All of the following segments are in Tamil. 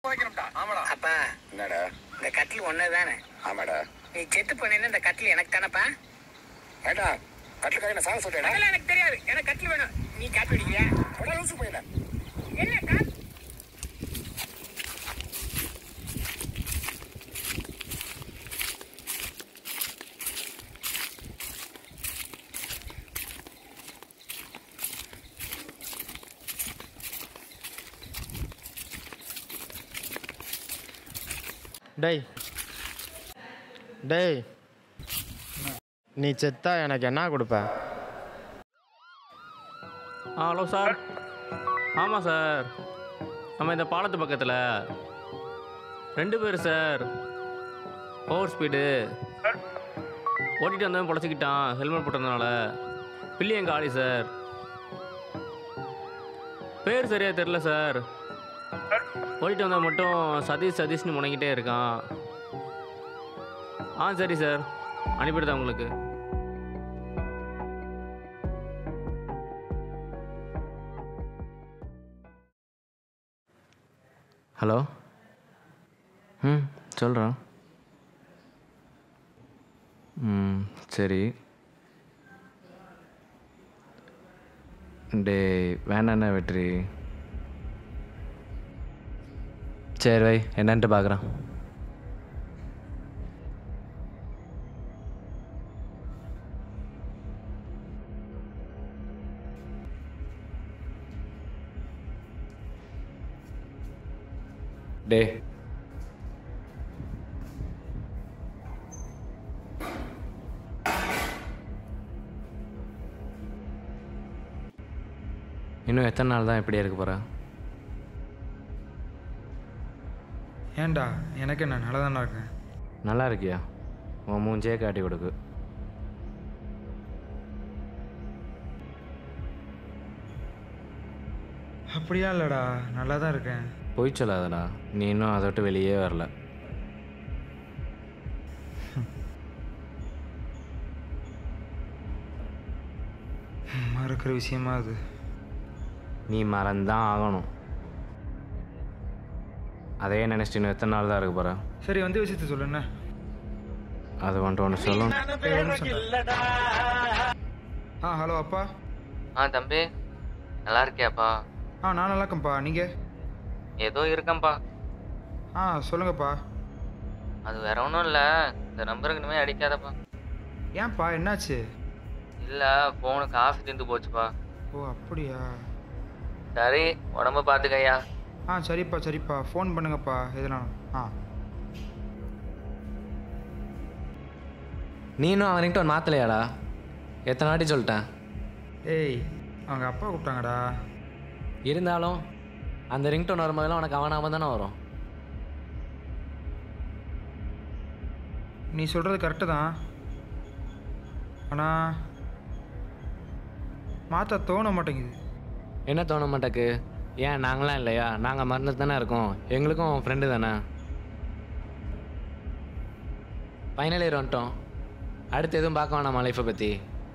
அப்பா என்னடா இந்த கட்டில் ஒன்னதானே ஆமாடா நீ செத்து போனேன்னு இந்த கட்டில் எனக்கு தானப்பா ஏடா கட்டிலுக்காக நான் சாக சொல்றேடா அதெல்லாம் எனக்கு தெரியாது எனக்கு கட்டில் வேணும் நீ காப்பி அடிக்கிறியா உடல் லூசு போயில என்ன கா- டேய் டேய் நீ செத்தா எனக்கு என்ன கொடுப்ப ஆ ஹலோ சார் ஆமாம் சார் நம்ம இந்த பாலத்து பக்கத்தில் ரெண்டு பேர் சார் ஓவர் ஸ்பீடு ஓட்டிட்டு வந்தவன் பொழைச்சிக்கிட்டான் ஹெல்மெட் போட்டதுனால பில்லி எங்கள் ஆளி சார் பேர் சரியாக தெரில சார் ஓட்டிட்டு வந்தவன் மட்டும் சதீஷ் சதீஷ்னு முனைக்கிட்டே இருக்கான் ஆ சரி சார் அனுப்பிடுதா உங்களுக்கு ஹலோ ம் சொல்கிறேன் ம் சரி டே வேணாண்ணா வெற்றி சரி வை என்னன்ட்டு பார்க்குறேன் டே இன்னும் எத்தனை நாள் தான் இப்படியே இருக்க போகிறேன் ஏன்டா எனக்கு என்ன நல்லா தானே இருக்கேன் நல்லா இருக்கியா உன் மூஞ்சே காட்டி கொடுக்கு அப்படிலாம் இல்லைடா நல்லா தான் இருக்கேன் பொய் சொல்லாதடா நீ இன்னும் அதை விட்டு வெளியே வரல மறக்கிற விஷயமா அது நீ மறந்தான் ஆகணும் அதே நினச்சிட்டு இன்னும் எத்தனை நாள் தான் இருக்க போகிற சரி வந்து விஷயத்த சொல்லு என்ன அது வந்துட்டு ஒன்று சொல்லணும் ஏய், ஒரு நிமிஷம்டா. ஆ ஹலோ அப்பா ஆ தம்பி நல்லா இருக்கியாப்பா ஆ நான் நல்லா இருக்கேன்ப்பா நீங்கள் ஏதோ இருக்கேன்ப்பா ஆ சொல்லுங்கப்பா அது வேற ஒன்றும் இல்லை இந்த நம்பருக்கு இனிமேல் அடிக்காதப்பா ஏன்ப்பா என்னாச்சு இல்லை ஃபோனு காஃபி தீர்ந்து போச்சுப்பா ஓ அப்படியா சரி உடம்ப பார்த்துக்கய்யா ஆ சரிப்பா சரிப்பா ஃபோன் பண்ணுங்கப்பா எதுனாலும் ஆ நீனும் அவன்கிட்ட ஒரு மாத்தலையாடா எத்தனை வாட்டி சொல்லிட்டேன் ஏய் அவங்க அப்பா கூப்பிட்டாங்கடா இருந்தாலும் அந்த ரிங்டோன் வரும்போதெல்லாம் உனக்கு அவனாம தானே வரும் நீ சொல்கிறது கரெக்டு தான் ஆனால் மாற்ற தோண மாட்டேங்குது என்ன தோண மாட்டேக்கு ஏன் நாங்களாம் இல்லையா நாங்கள் மறந்துட்டு தானே இருக்கோம் எங்களுக்கும் ஃப்ரெண்டு தானே ஃபைனல் இயர் வந்துட்டோம் அடுத்து எதுவும் பார்க்க வேணாமா லைஃப்பை பற்றி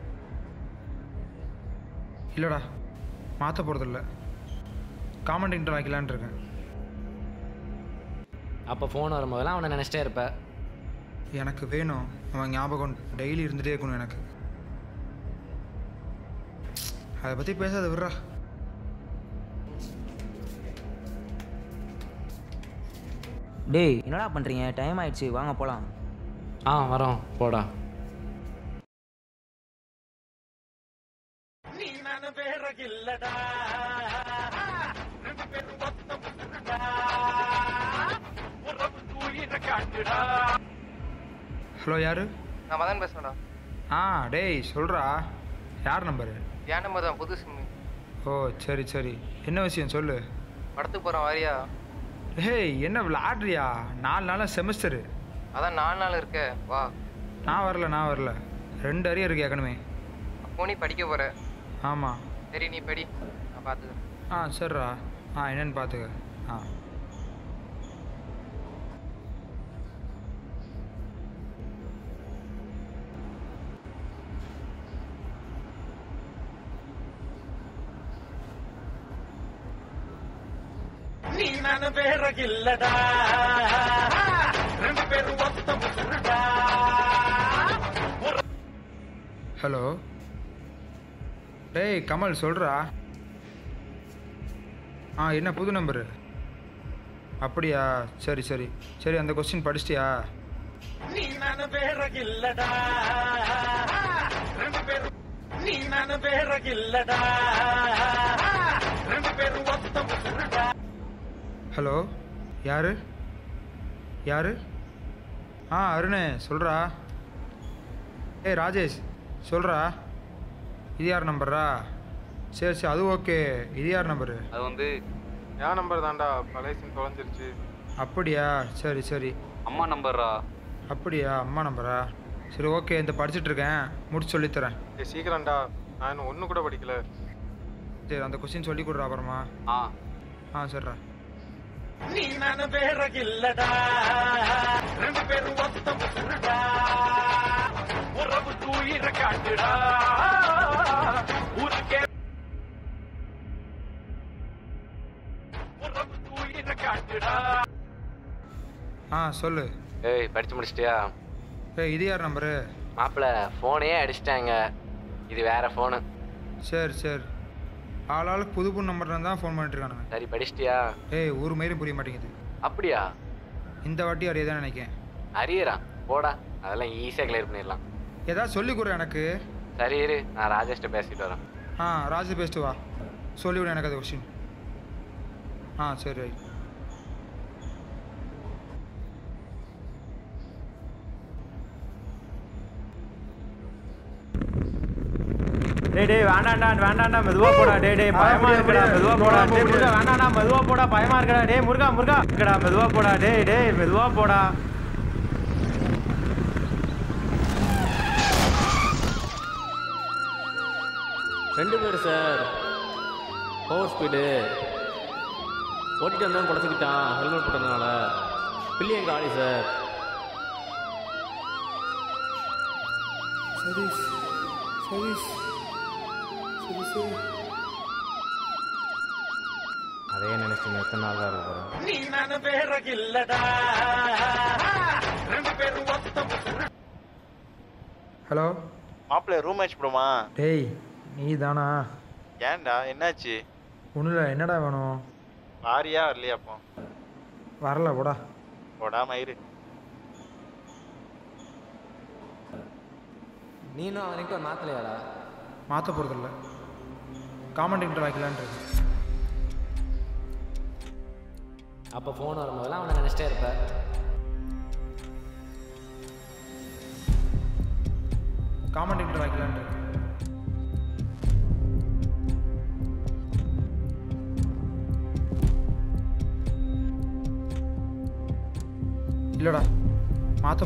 இல்லைடா மாற்ற போகிறதில்ல காமெண்ட் இன்டர் வைக்கலான்னு இருக்கேன் அப்போ ஃபோன் வரும்போதெல்லாம் அவனை நினச்சிட்டே இருப்ப எனக்கு வேணும் அவன் ஞாபகம் டெய்லி இருந்துகிட்டே இருக்கணும் எனக்கு அதை பற்றி பேசாத விட்றா டேய் என்னடா பண்ணுறீங்க டைம் ஆயிடுச்சு வாங்க போகலாம் ஆ வரோம் போடா ஹலோ யாரு நான் மதன் பேசுகிறேன்டா ஆ டேய் சொல்கிறா யார் நம்பரு என் நம்பர் தான் புது சிம் ஓ சரி சரி என்ன விஷயம் சொல்லு படத்துக்கு போகிறேன் வாரியா ஹேய் என்ன விளாட்றியா நாலு நாளாக செமஸ்டரு அதான் நாலு நாள் இருக்க வா நான் வரல நான் வரல ரெண்டு அரியர் இருக்கு ஏற்கனவே அப்போ நீ படிக்க போகிற ஆமாம் சரி நீ படி நான் பார்த்துக்கிறேன் ஆ சரிடா ஆ என்னன்னு பார்த்துக்க ஆ நீ ஹலோ டேய் கமல் சொல்கிறா ஆ என்ன புது நம்பரு அப்படியா சரி சரி சரி அந்த கொஸ்டின் படிச்சிட்டியா ஹலோ யாரு யாரு ஆ அருணே சொல்கிறா ஏய் ராஜேஷ் சொல்கிறா இது யார் நம்பரா சரி சரி அது ஓகே இது யார் நம்பரு அது வந்து என் நம்பர் தான்டா பழைய சிம் தொலைஞ்சிருச்சு அப்படியா சரி சரி அம்மா நம்பர்ரா அப்படியா அம்மா நம்பரா சரி ஓகே இந்த படிச்சுட்டு இருக்கேன் முடிச்சு சொல்லித்தரேன் ஏய் சீக்கிரம்டா நான் இன்னும் ஒன்று கூட படிக்கல சரி அந்த கொஸ்டின் சொல்லி கொடுறா அப்புறமா ஆ ஆ சரிடா ஆ சொல்லு ஏய் படிச்சு முடிச்சிட்டியா ஏய் இது யார் நம்பரு மாப்பிள்ள ஃபோனே அடிச்சிட்டாங்க இது வேற ஃபோனு சரி சரி ஆளாளுக்கு புது புது நம்பர்ல தான் ஃபோன் பண்ணிட்டு இருக்கானுங்க சரி படிச்சிட்டியா ஏய் ஒரு மாரி புரிய மாட்டேங்குது அப்படியா இந்த வாட்டி அறியதான் நினைக்கிறேன் அரியரா போடா அதெல்லாம் ஈஸியாக கிளியர் பண்ணிடலாம் ஏதாவது சொல்லி கொடு எனக்கு சரி இரு நான் ராஜேஷ்ட பேசிட்டு வரேன் ஆ ராஜு பேசிட்டு வா சொல்லிவிடு எனக்கு அது கொஸ்டின் ஆ சரி ரைட் டேய் டேய் வேண்டாம்டா வேண்டாம்டா மெதுவா போடா டேய் டேய் பயமா இருக்குடா மெதுவா போடா டேய் முருகா வேண்டாம்டா மெதுவா போடா பயமா இருக்குடா டேய் முருகா முருகா இருக்குடா மெதுவா போடா டேய் டேய் மெதுவா போடா ரெண்டு பேர் சார் ஓவர் ஸ்பீடு ஓட்டிட்டு வந்தவன் குடச்சிக்கிட்டான் ஹெல்மெட் போட்டதுனால பில்லியன் காலி சார் சதீஷ் சதீஷ் சரி சரி அதே நினைச்சு எத்தனை நாள் தான் இருக்க போகிறேன் ஹலோ மாப்பிள்ளை ரூம் மேட்ச் போடுமா டேய் நீ தானா ஏன்டா என்னாச்சு ஒன்றும் இல்லை என்னடா வேணும் வாரியா வரலையா அப்போ வரல போடா போடாம இரு நீனும் அவனுக்கு மாத்தலையாடா மாற்ற போகிறதில்ல காமெண்ட் இன்டர் வைக்கலான்ட்டு இருக்கேன். அப்போ ஃபோன் வரும்போதெல்லாம் அவனை நினச்சிட்டே இருப்ப காமெண்ட் இன்டர் வைக்கலான்ட்டு இருக்கேன். இல்லைடா மாற்ற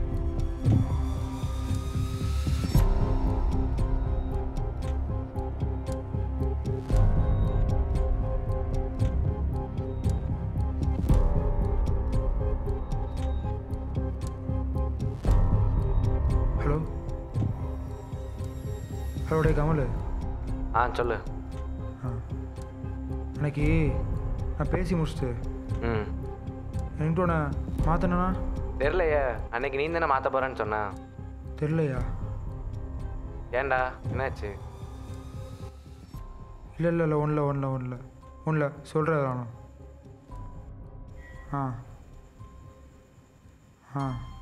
ஹலோ ஹலோ டே கமல் ஆ சொல்லு ஆ அன்னைக்கு நான் பேசி முடிச்சுட்டு ம் ரிங்டோனை மாற்றினா தெரிலையே அன்னைக்கு நீ தானே மாற்ற போகிறேன்னு சொன்ன தெரிலையா ஏன்டா என்னாச்சு இல்லை இல்லை இல்லை ஒன்றில் ஒன்றில் ஒன்றில் ஒன்றில் சொல்கிறேன் வேணும் ஆ ஆ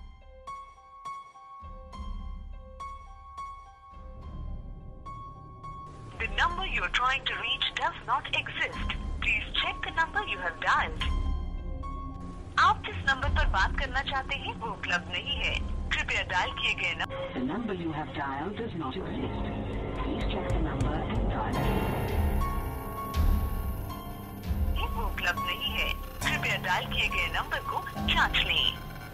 The number you are trying to reach does not exist. Please check the number you have dialed. आप जिस नंबर पर बात करना चाहते हैं वो उपलब्ध नहीं है कृपया डायल किए गए number The number you have dialed does not exist. Please check the number and dial ये वो उपलब्ध नहीं है कृपया डायल किए गए नंबर को जांच लें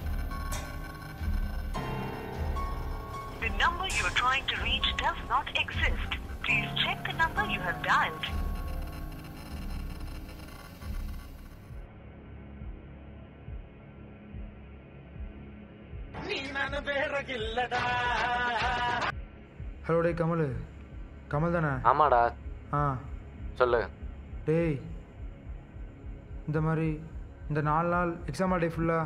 The number you are trying to reach does not exist. Please check the number you have dialed. Hello டே கமல் கமல் தானே ஆமாடா ஆ சொல்லு டேய் இந்த மாதிரி இந்த நாலு நாள் எக்ஸாம் டே ஃபுல்லாக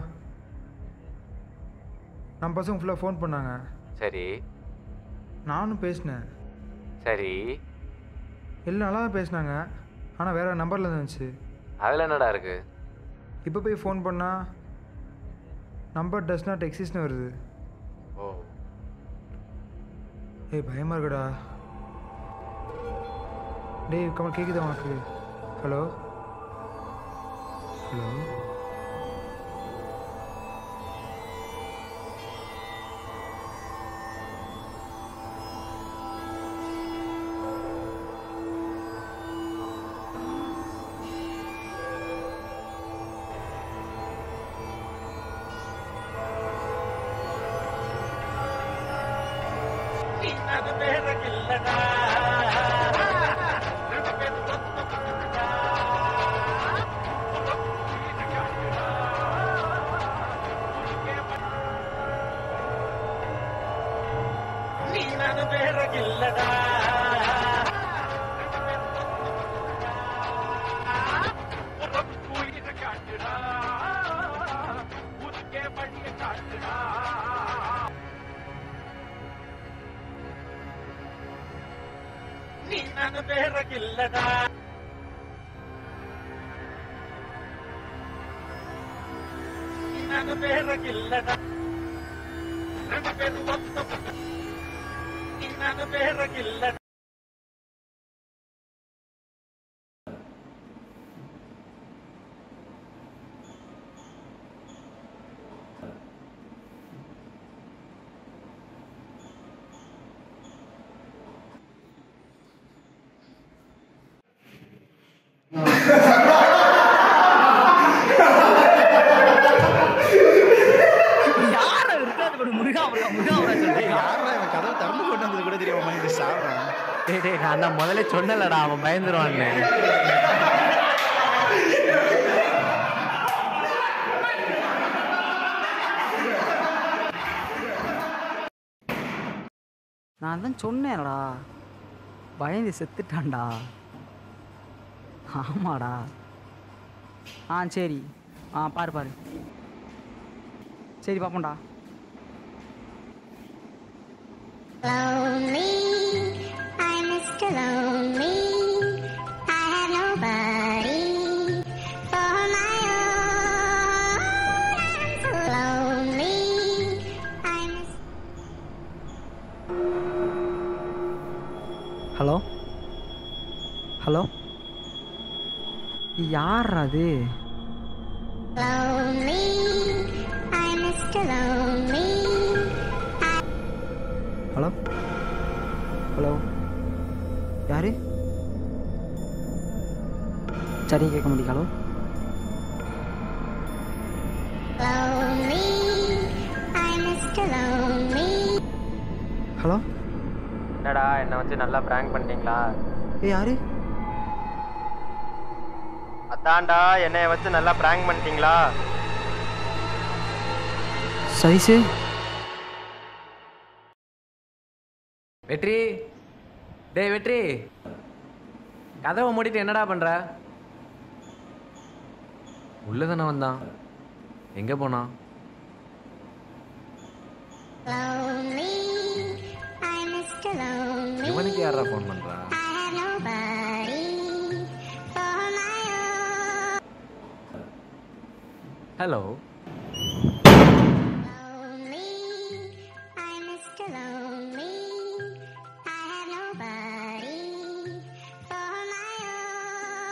நம்ம பசங்க ஃபுல்லாக ஃபோன் பண்ணாங்க சரி நானும் பேசினேன் சரி எல்லாம் நல்லா தான் பேசினாங்க ஆனால் வேறு நம்பரில் இருந்துச்சு அதில் என்னடா இருக்கு இப்போ போய் ஃபோன் பண்ணால் நம்பர் டஸ் நாட் எக்ஸிஸ்ட்னு வருது ஓ ஏய் பயமாக இருக்குடா டேய் கமல் கேட்குதா உனக்கு ஹலோ ஹலோ டேய் டேய் நான் தான் முதல்ல சொன்னலடா அவன் பயந்துருவான்னு நான் தான் சொன்னேன்டா பயந்து செத்துட்டான்டா ஆமாடா ஆ சரி ஆ பாரு பாரு சரி பார்ப்போம்டா Lonely, I'm Mr. Lonely. I have nobody for my own. I'm so lonely. I'm hello hello யார் அது lonely. I'm Mr. Lonely. Hello hello யாரு சரி கேட்க முடியும் hello Lonely. I'm Mr. Lonely. Hello என்னடா என்னை வச்சு நல்லா ப்ராங்க் பண்ணிட்டீங்களா ஏ யாரு அதான்டா என்னைய வச்சு நல்லா ப்ராங்க் பண்ணிட்டீங்களா சதீஷு வெற்றி டேய் வெற்றி கதவை மூடிட்டு என்னடா பண்ற உள்ள தானே வந்தான் எங்க போனான் Lonely. I'm Mr. Lonely. இவனுக்கு யாரா ஃபோன் பண்றா I have nobody for my own. Hello Lonely. I'm Mr. Lonely.